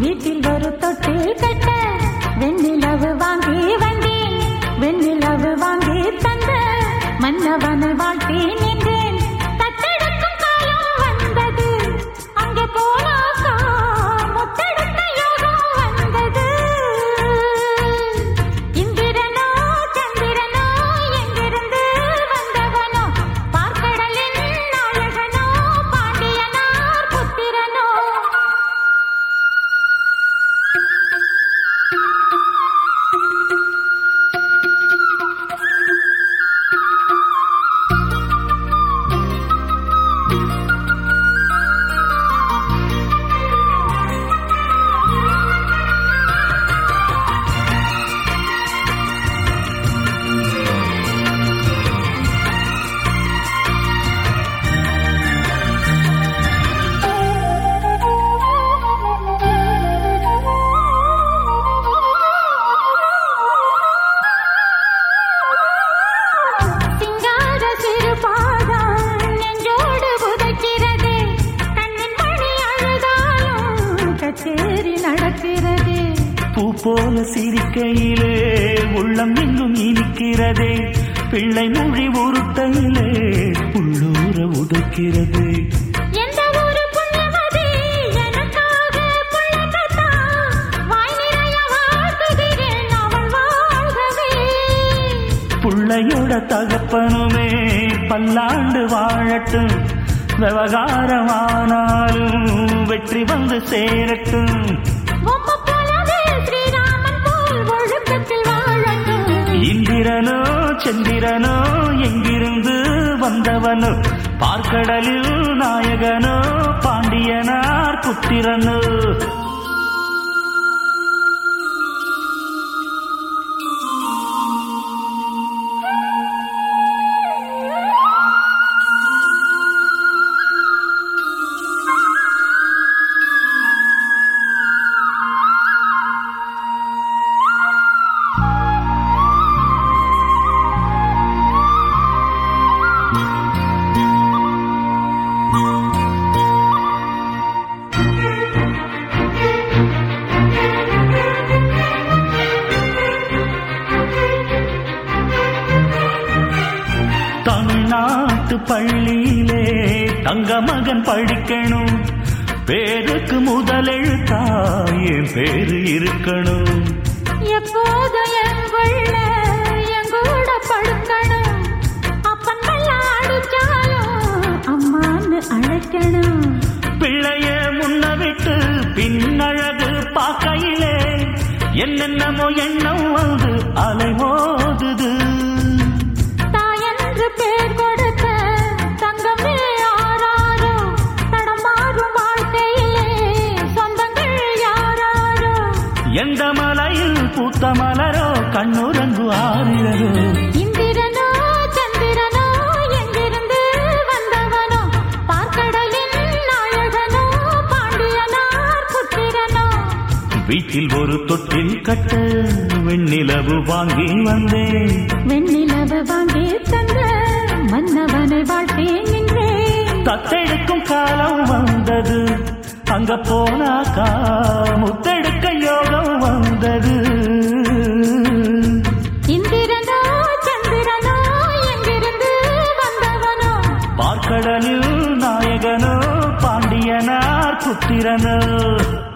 வீட்டில் ஒரு தொட்டில் கட்ட வெண்ணிலவு வாங்கி வந்தேன் வெண்ணிலவு வாங்கி தந்த மன்னவனை வாழ்த்தி நின்றேன் தத்தெடுக்கும் காலம் வந்தது அங்கே போனாக்கா முத்தெடுக்க யோகம் வந்தது இந்திரனோ சந்திரனோ எங்கிருந்து வந்தவனோ பார்க்கடலின் நாயகனோ பாண்டியனார் புத்திரனோ சிங்கார சிறுபாதம் நெஞ்சோடு புதைக்கிறது கண்ணின் மணி அழுதாலும் கச்சேரி நடக்கிறது பூ போல சிரிக்கையிலே உள்ளம் எங்கும் இனிக்கிறதே பிள்ளை மொழி உருட்டையிலே உள்ளூர உதைக்கிறது எந்த ஒரு புண்ணியவதி எனக்காக புள்ளக்கத்தா வாய் நிறைய வாழ்த்துகிறேன் அவள் வாழ்கவே புள்ளையோட தகப்பனுமே பல்லாண்டு வாழட்டும் விவகாரமானாலும் வெற்றி வந்து சேரட்டும் பொம்மை போலவே ஸ்ரீராமன் போல் ஒழுக்கத்தில் வாழட்டும் இந்திரனோ சந்திரனோ எங்கிருந்து வந்தவனோ பார்க்கடலில் நாயகனோ பாண்டியனார் புத்திரனோ தமிழ்நாட்டு பள்ளியிலே தங்க மகன் படிக்கணும் பேருக்கு முதலெழுத்தா என் பேரு இருக்கணும் எப்போதும் எங்குள்ள எங்கூட படுக்கணும் அப்பன் எல்லாம் அடிச்சாலும் அம்மான்னு அழைக்கணும் பிள்ளைய முன்ன விட்டு பின்னழகு பார்க்கையிலே என்னென்னமோ எண்ணம் வந்து அலைமோதுது தாயென்று பேர் கொடுத்த தங்கமே ஆராரோ தடமாறும் வாழ்க்கையிலே சொந்தங்கள் யாராரோ எந்த மலையில் பூத்த மலரோ கண்ணுரங்கு ஆறியரோ இந்திரனோ சந்திரனோ எங்கிருந்து வந்தவனோ பார்க்கடலின் நாயகனோ பாண்டியனார் புத்திரனோ வீட்டில் ஒரு தொட்டில் கட்ட வெண்ணிலவு வாங்கி வந்தேன் வெண்ணிலவு வாங்கி தந்த மன்னவனை வாழ்த்தி நின்றேன் தத்தெடுக்கும் காலம் வந்தது அங்க போனாக்கா முத்தெடுக்க யோகம் வந்தது இந்திரனோ சந்திரனோ எங்கிருந்து வந்தவனோ பார்க்கடலில் நாயகனோ பாண்டியனார் புத்திரனோ